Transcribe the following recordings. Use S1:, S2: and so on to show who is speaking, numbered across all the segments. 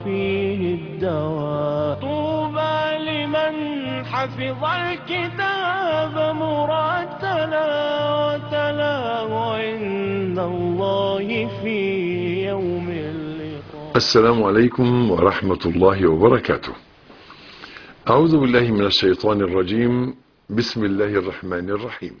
S1: فيه الدواء طوبى لمن حفظ الكتاب مرتلا وتلاه عند الله في يوم اللقاء
S2: السلام عليكم ورحمة الله وبركاته أعوذ بالله من الشيطان الرجيم بسم الله الرحمن الرحيم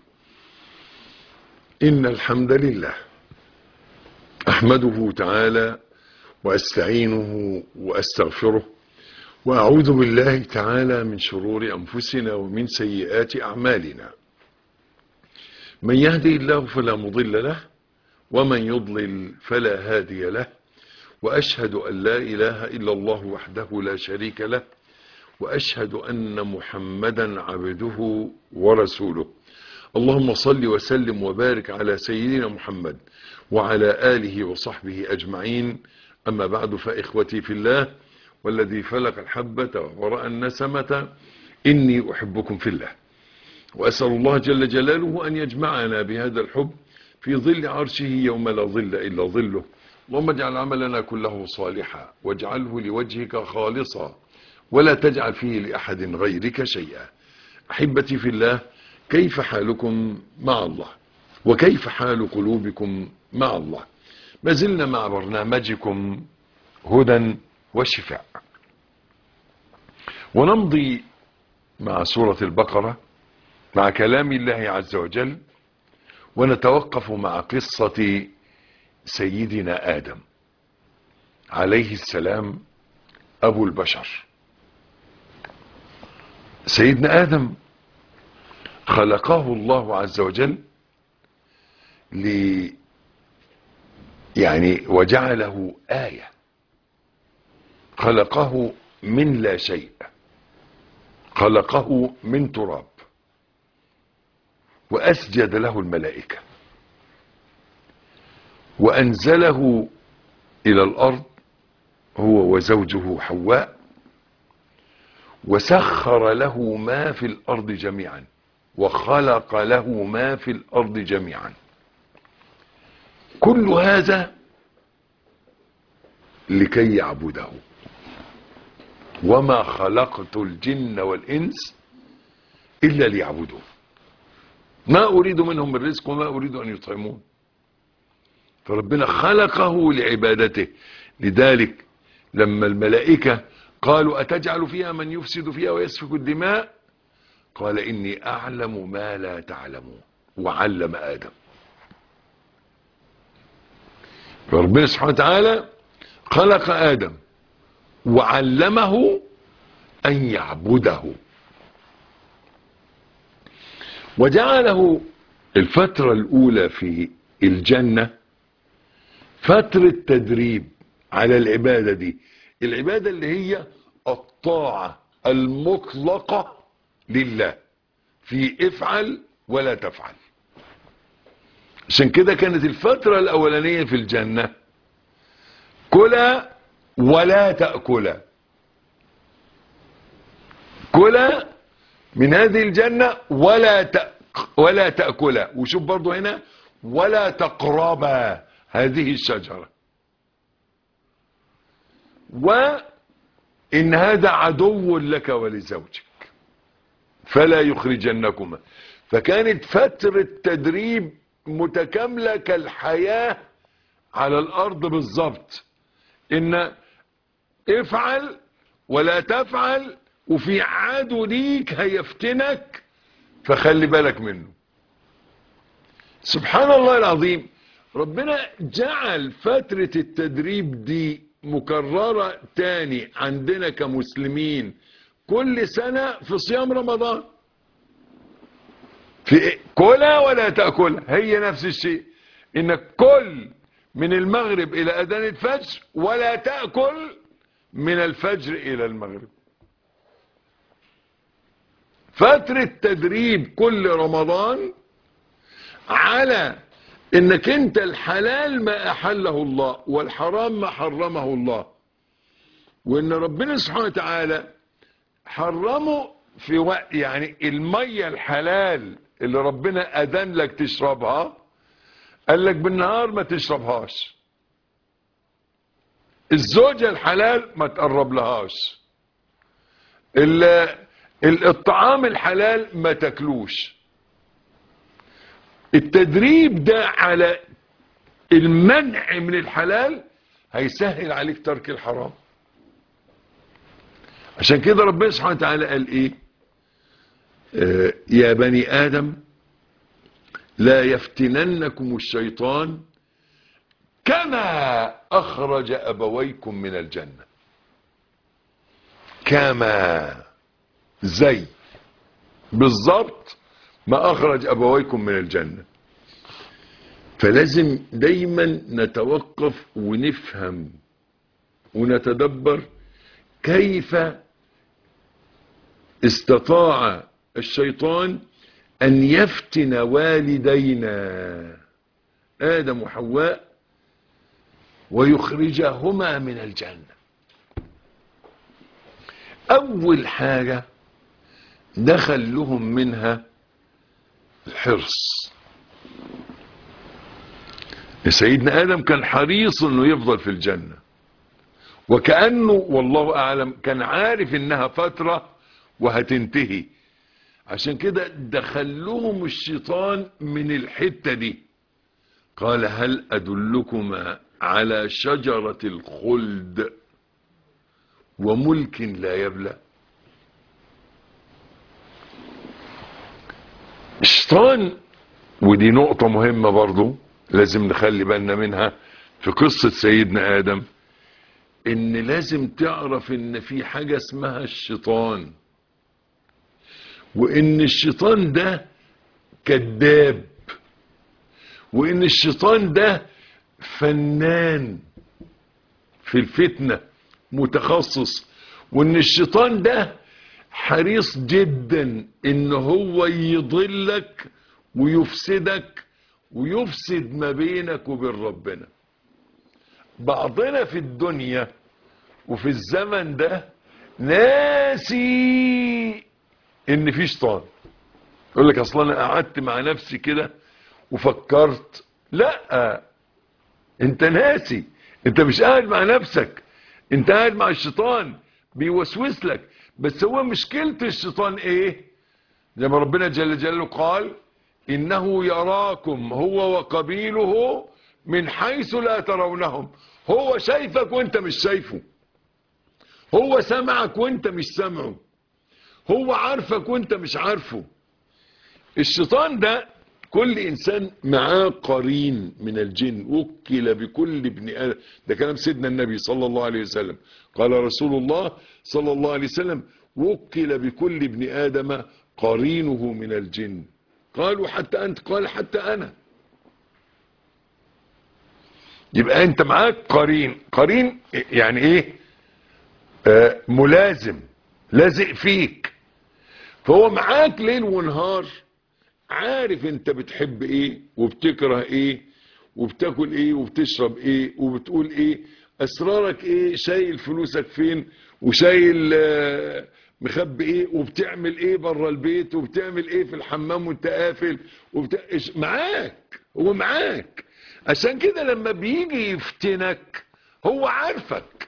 S2: إن الحمد لله أحمده تعالى وأستعينه وأستغفره وأعوذ بالله تعالى من شرور أنفسنا ومن سيئات أعمالنا من يهدي الله فلا مضل له ومن يضلل فلا هادي له وأشهد أن لا إله إلا الله وحده لا شريك له وأشهد أن محمدا عبده ورسوله اللهم صل وسلم وبارك على سيدنا محمد وعلى آله وصحبه أجمعين أما بعد فإخوتي في الله والذي فلق الحبة ورأى النسمة إني أحبكم في الله وأسأل الله جل جلاله أن يجمعنا بهذا الحب في ظل عرشه يوم لا ظل إلا ظله اللهم اجعل عملنا كله صالحا واجعله لوجهك خالصا ولا تجعل فيه لأحد غيرك شيئا أحبتي في الله كيف حالكم مع الله وكيف حال قلوبكم مع الله ما زلنا مع برنامجكم هدى وشفاء ونمضي مع سورة البقرة مع كلام الله عز وجل ونتوقف مع قصة سيدنا آدم عليه السلام أبو البشر سيدنا آدم خلقه الله عز وجل ل يعني وجعله آية خلقه من لا شيء خلقه من تراب وأسجد له الملائكة وأنزله إلى الأرض هو وزوجه حواء وسخر له ما في الأرض جميعا وخلق له ما في الأرض جميعا كل هذا لكي يعبده وما خلقت الجن والإنس إلا ليعبدون ما أريد منهم من رزق وما أريد أن يطعمون فربنا خلقه لعبادته لذلك لما الملائكة قالوا أتجعل فيها من يفسد فيها ويسفك الدماء قال إني أعلم ما لا تعلمون وعلم آدم فربنا سبحانه وتعالى خلق آدم وعلمه أن يعبده وجعله الفترة الأولى في الجنة فترة تدريب على العبادة دي العبادة اللي هي الطاعة المطلقة لله في افعل ولا تفعل عشان كده كانت الفترة الأولانية في الجنة كلا ولا تأكلا كلا من هذه الجنة ولا تأك ولا تأكلا وشوف برضو هنا ولا تقربا هذه الشجرة وإن هذا عدو لك ولزوجك فلا يخرجنكما فكانت فترة تدريب متكاملة كالحياة على الأرض بالظبط إن افعل ولا تفعل وفي عدو ليك هيفتنك فخلي بالك منه سبحان الله العظيم ربنا جعل فترة التدريب دي مكررة تاني عندنا كمسلمين كل سنة في صيام رمضان في كلها ولا تأكل هي نفس الشيء انك كل من المغرب الى اذان الفجر ولا تأكل من الفجر الى المغرب فترة تدريب كل رمضان على انك انت الحلال ما احله الله والحرام ما حرمه الله وان ربنا سبحانه وتعالى حرمه في وقت يعني المية الحلال اللي ربنا اذن لك تشربها قال لك بالنهار ما تشربهاش الزوجة الحلال ما تقرب لهاش ال- ال- الطعام الحلال ما تاكلوش التدريب ده على المنع من الحلال هيسهل عليك ترك الحرام عشان كده ربنا سبحانه وتعالى قال ايه آه يا بني ادم لا يفتننكم الشيطان كما اخرج ابويكم من الجنة كما زي بالظبط ما اخرج ابويكم من الجنة فلازم دايما نتوقف ونفهم ونتدبر كيف استطاع الشيطان ان يفتن والدينا ادم وحواء ويخرجهما من الجنة اول حاجة دخل لهم منها الحرص سيدنا ادم كان حريص انه يفضل في الجنة وكأنه والله اعلم كان عارف انها فترة وهتنتهي عشان كده دخل لهم الشيطان من الحتة دي قال هل ادلكما على شجرة الخلد وملك لا يبلى الشيطان ودي نقطة مهمة برضو لازم نخلي بالنا منها في قصة سيدنا آدم ان لازم تعرف ان في حاجة اسمها الشيطان وان الشيطان ده كذاب وان الشيطان ده فنان في الفتنة متخصص وان الشيطان ده حريص جدا ان هو يضلك ويفسدك ويفسد ما بينك وبين ربنا بعضنا في الدنيا وفي الزمن ده ناسي ان في شيطان يقول لك اصلا انا قعدت مع نفسي كده وفكرت لا انت ناسي انت مش قاعد مع نفسك انت قاعد مع الشيطان بيوسوس لك بس هو مشكلة الشيطان ايه زي ما ربنا جل جلاله قال انه يراكم هو وقبيله من حيث لا ترونهم هو شايفك وانت مش شايفه هو سمعك وانت مش سامعه هو عارفك وانت مش عارفه الشيطان ده كل انسان معاه قرين من الجن وكل بكل ابن ادم ده كلام سيدنا النبي صلى الله عليه وسلم قال رسول الله صلى الله عليه وسلم وكل بكل ابن ادم قرينه من الجن قالوا حتى انت قال حتى انا يبقى انت معاك قرين قرين يعني ايه آه ملازم لازق فيك فهو معاك ليل ونهار عارف انت بتحب ايه وبتكره ايه وبتاكل ايه وبتشرب ايه وبتقول ايه اسرارك ايه شايل فلوسك فين وشايل آه مخبي ايه وبتعمل ايه بره البيت وبتعمل ايه في الحمام وانت قافل وبت... معاك هو معاك عشان كده لما بيجي يفتنك هو عارفك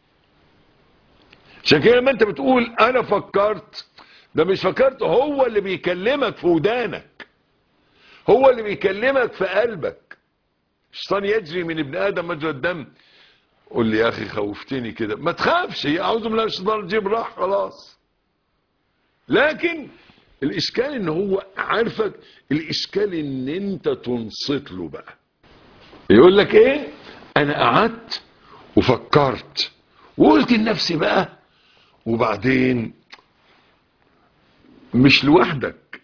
S2: عشان كده لما انت بتقول انا فكرت ده مش فكرت هو اللي بيكلمك في ودانك هو اللي بيكلمك في قلبك الشيطان يجري من ابن ادم مجرى الدم قول لي يا اخي خوفتني كده ما تخافش اعوذ بالله من الشيطان الرجيم راح خلاص لكن الاشكال ان هو عارفك الاشكال ان انت تنصت له بقى يقول لك ايه انا قعدت وفكرت وقلت لنفسي بقى وبعدين مش لوحدك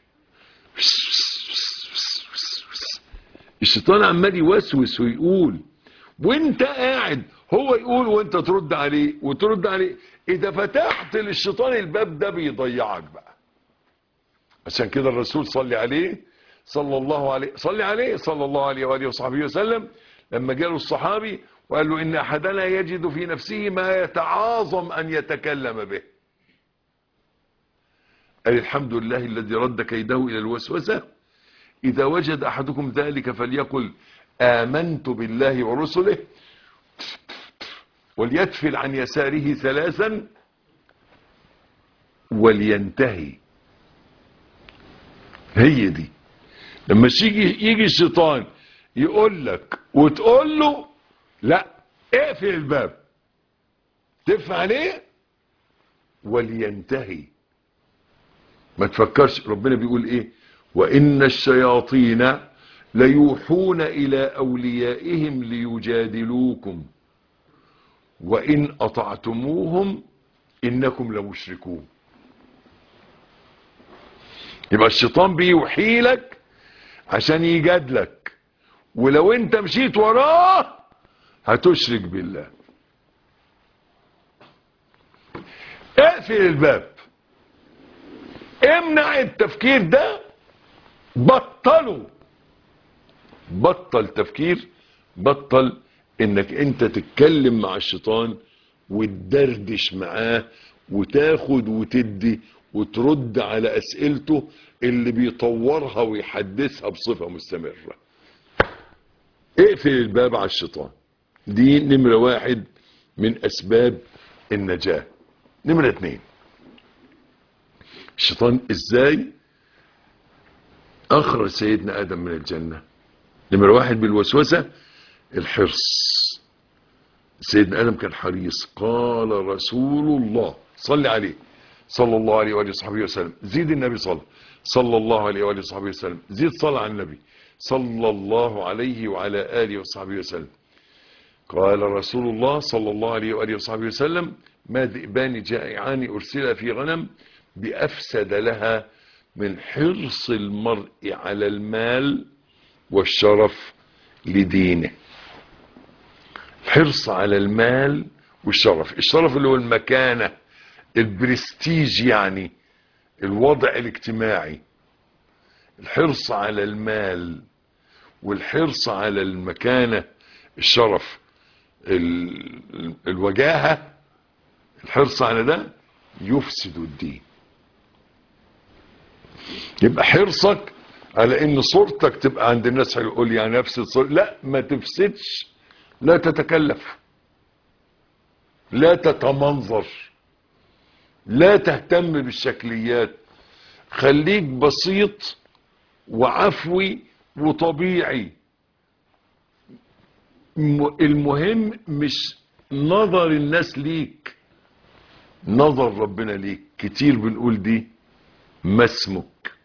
S2: الشيطان عمال يوسوس ويقول وانت قاعد هو يقول وانت ترد عليه وترد عليه اذا فتحت للشيطان الباب ده بيضيعك بقى عشان كده الرسول صلي عليه صلى الله عليه صلي عليه صلى الله عليه واله وصحبه وسلم لما جاله الصحابي وقال له ان احدنا يجد في نفسه ما يتعاظم ان يتكلم به قال الحمد لله الذي رد كيده الى الوسوسه اذا وجد احدكم ذلك فليقل امنت بالله ورسله وليتفل عن يساره ثلاثا ولينتهي هي دي لما يجي يجي الشيطان يقول لك وتقول له لا اقفل الباب تقفل عليه ولينتهي ما تفكرش ربنا بيقول ايه وان الشياطين ليوحون الى اوليائهم ليجادلوكم وان اطعتموهم انكم لمشركون يبقى الشيطان بيوحي لك عشان يجادلك ولو انت مشيت وراه هتشرك بالله اقفل الباب امنع التفكير ده بطله بطل تفكير بطل انك انت تتكلم مع الشيطان وتدردش معاه وتاخد وتدي وترد على اسئلته اللي بيطورها ويحدثها بصفة مستمرة اقفل الباب على الشيطان دي نمرة واحد من اسباب النجاة نمرة اتنين الشيطان ازاي اخرج سيدنا ادم من الجنة نمرة واحد بالوسوسة الحرص سيدنا ادم كان حريص قال رسول الله صلي عليه صلى الله عليه وآله وصحبه وسلم زيد النبي صلى صلى الله عليه وآله وصحبه وسلم زيد صلى على النبي صلى الله عليه وعلى آله وصحبه وسلم قال رسول الله صلى الله عليه وآله وصحبه وسلم ما ذئبان جائعان أرسل في غنم بأفسد لها من حرص المرء على المال والشرف لدينه الحرص على المال والشرف الشرف اللي هو المكانة البرستيج يعني الوضع الاجتماعي الحرص على المال والحرص على المكانة الشرف ال- الوجاهة الحرص على ده يفسد الدين يبقى حرصك على ان صورتك تبقى عند الناس حلو يقول يعني نفس الصورة لا ما تفسدش لا تتكلف لا تتمنظر لا تهتم بالشكليات خليك بسيط وعفوي وطبيعي م- المهم مش نظر الناس ليك نظر ربنا ليك كتير بنقول دي ما اسمك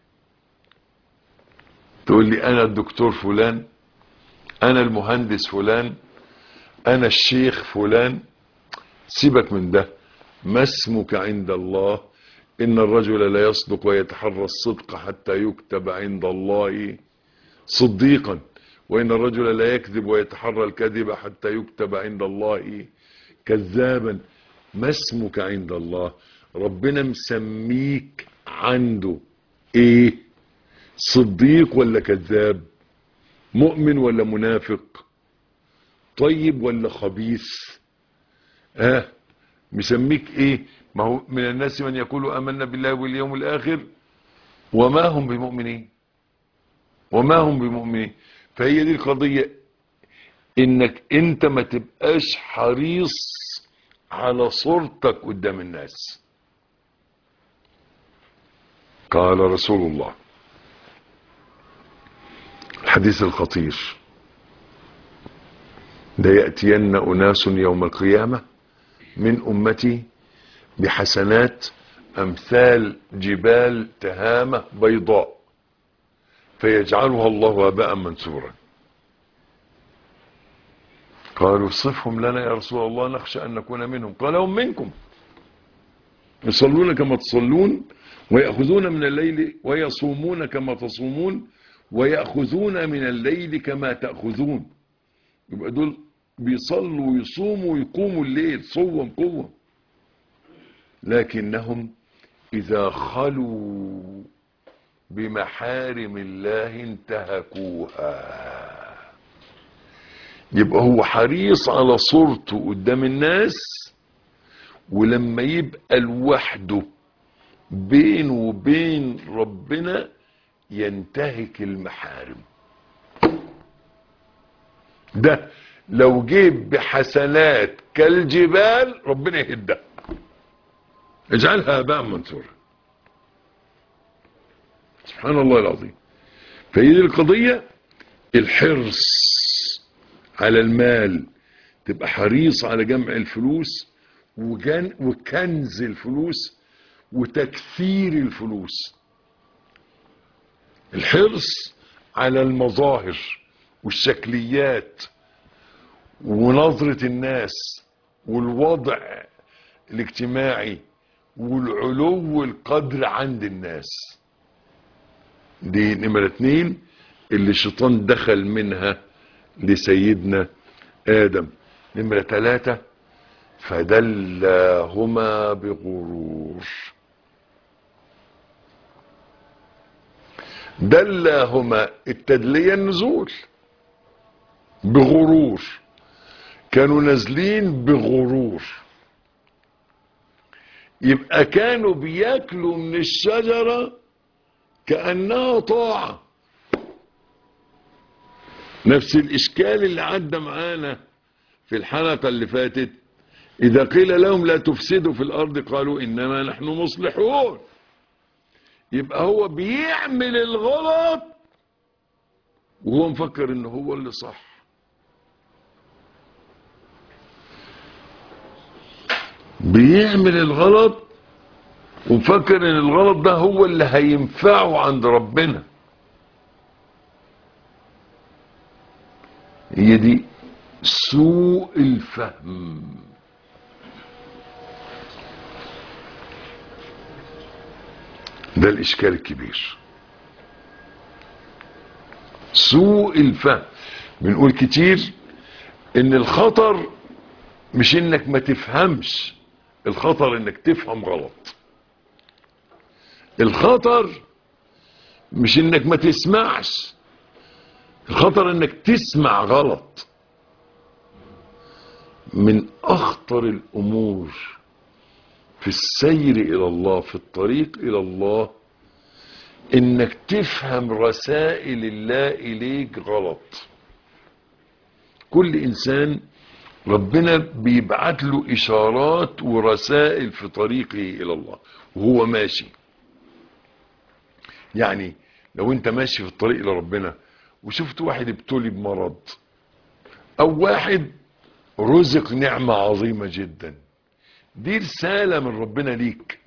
S2: تقول لي انا الدكتور فلان انا المهندس فلان انا الشيخ فلان سيبك من ده ما اسمك عند الله ان الرجل لا يصدق ويتحرى الصدق حتى يكتب عند الله صديقا وان الرجل لا يكذب ويتحرى الكذب حتى يكتب عند الله كذابا ما اسمك عند الله ربنا مسميك عنده ايه صديق ولا كذاب مؤمن ولا منافق طيب ولا خبيث ها آه مسميك ايه ما هو من الناس من يقول امنا بالله واليوم الاخر وما هم بمؤمنين وما هم بمؤمنين فهي دي القضية انك انت ما تبقاش حريص على صورتك قدام الناس قال رسول الله الحديث الخطير لا يأتين أناس يوم القيامة من أمتي بحسنات أمثال جبال تهامة بيضاء فيجعلها الله هباء منثورا قالوا صفهم لنا يا رسول الله نخشى أن نكون منهم قال هم منكم يصلون كما تصلون ويأخذون من الليل ويصومون كما تصومون ويأخذون من الليل كما تأخذون يبقى دول بيصلوا ويصوموا ويقوموا الليل صوا قوة لكنهم إذا خلوا بمحارم الله انتهكوها يبقى هو حريص على صورته قدام الناس ولما يبقى لوحده بينه وبين ربنا ينتهك المحارم ده لو جيب بحسنات كالجبال ربنا يهدها اجعلها هباء منثورا سبحان الله العظيم فهي دي القضية الحرص على المال تبقى حريص على جمع الفلوس وجن وكنز الفلوس وتكثير الفلوس الحرص على المظاهر والشكليات ونظرة الناس والوضع الاجتماعي والعلو القدر عند الناس دي نمرة اتنين اللي الشيطان دخل منها لسيدنا آدم نمرة تلاتة فدلاهما بغرور دلاهما التدلية النزول بغرور كانوا نازلين بغرور يبقى كانوا بياكلوا من الشجرة كأنها طاعة نفس الإشكال اللي عدى معانا في الحلقة اللي فاتت إذا قيل لهم لا تفسدوا في الأرض قالوا إنما نحن مصلحون يبقى هو بيعمل الغلط وهو مفكر إن هو اللي صح بيعمل الغلط ومفكر ان الغلط ده هو اللي هينفعه عند ربنا هي دي سوء الفهم ده الاشكال الكبير سوء الفهم بنقول كتير ان الخطر مش انك ما تفهمش الخطر انك تفهم غلط الخطر مش انك ما تسمعش الخطر انك تسمع غلط من اخطر الامور في السير الى الله في الطريق الى الله انك تفهم رسائل الله اليك غلط كل انسان ربنا بيبعت له اشارات ورسائل في طريقه الى الله وهو ماشي يعني لو انت ماشي في الطريق لربنا وشفت واحد ابتلي بمرض او واحد رزق نعمة عظيمة جدا دي رسالة من ربنا ليك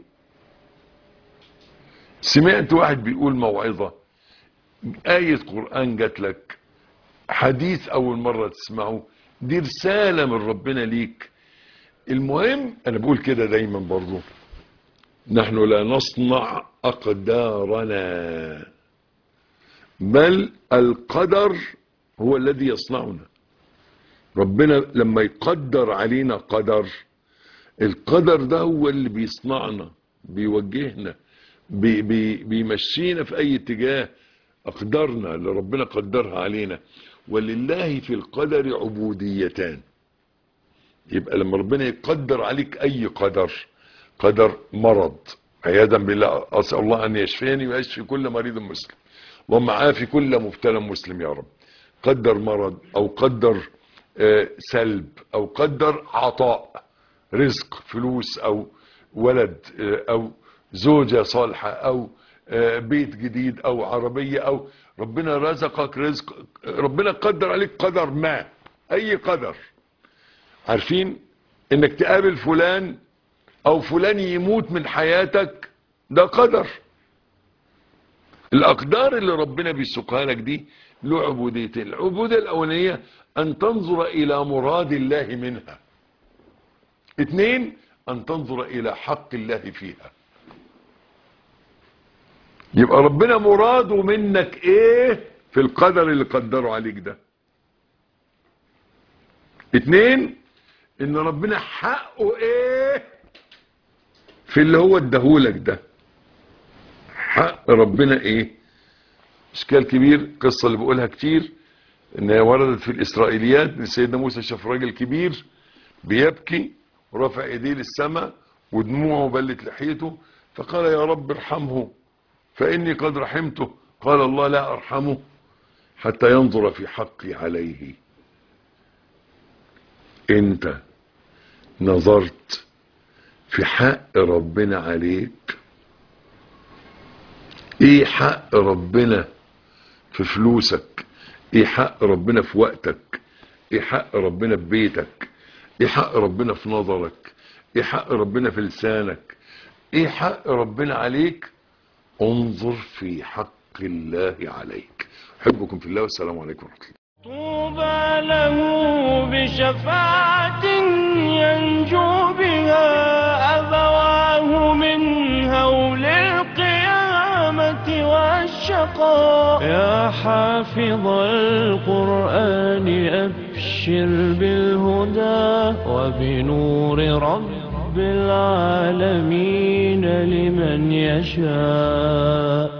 S2: سمعت واحد بيقول موعظة آية قرآن جات لك حديث أول مرة تسمعه دي رسالة من ربنا ليك المهم أنا بقول كده دايما برضو نحن لا نصنع أقدارنا بل القدر هو الذي يصنعنا ربنا لما يقدر علينا قدر القدر ده هو اللي بيصنعنا بيوجهنا بي بي بيمشينا في اي اتجاه اقدارنا اللي ربنا قدرها علينا ولله في القدر عبوديتان يبقى لما ربنا يقدر عليك اي قدر قدر مرض عياذا بالله اسال الله ان يشفيني ويشفي كل مريض مسلم اللهم عافي كل مبتلى مسلم يا رب قدر مرض او قدر آه، سلب او قدر عطاء رزق فلوس او ولد آه، او زوجة صالحة او آه، بيت جديد او عربية او ربنا رزقك رزق ربنا قدر عليك قدر ما اي قدر عارفين انك تقابل فلان او فلان يموت من حياتك ده قدر الاقدار اللي ربنا بيسوقها لك دي له عبوديتين العبودية الاولانية ان تنظر الى مراد الله منها اتنين ان تنظر الى حق الله فيها يبقى ربنا مراده منك ايه في القدر اللي قدره عليك ده اتنين ان ربنا حقه ايه في اللي هو اداهولك ده حق ربنا ايه اشكال كبير قصة اللي بقولها كتير انها وردت في الاسرائيليات ان سيدنا موسى شاف راجل كبير بيبكي ورفع ايديه للسماء ودموعه بلت لحيته فقال يا رب ارحمه فاني قد رحمته قال الله لا ارحمه حتى ينظر في حقي عليه انت نظرت في حق ربنا عليك ايه حق ربنا في فلوسك ايه حق ربنا في وقتك ايه حق ربنا في بيتك ايه حق ربنا في نظرك ايه حق ربنا في لسانك ايه حق ربنا عليك انظر في حق الله عليك احبكم في الله والسلام عليكم ورحمه الله
S1: طوبى له بشفاعة ينجو بها أبواه من هول القيامة والشقاء يا حافظ القرآن أبشر بالهدى وبنور رب العالمين لمن يشاء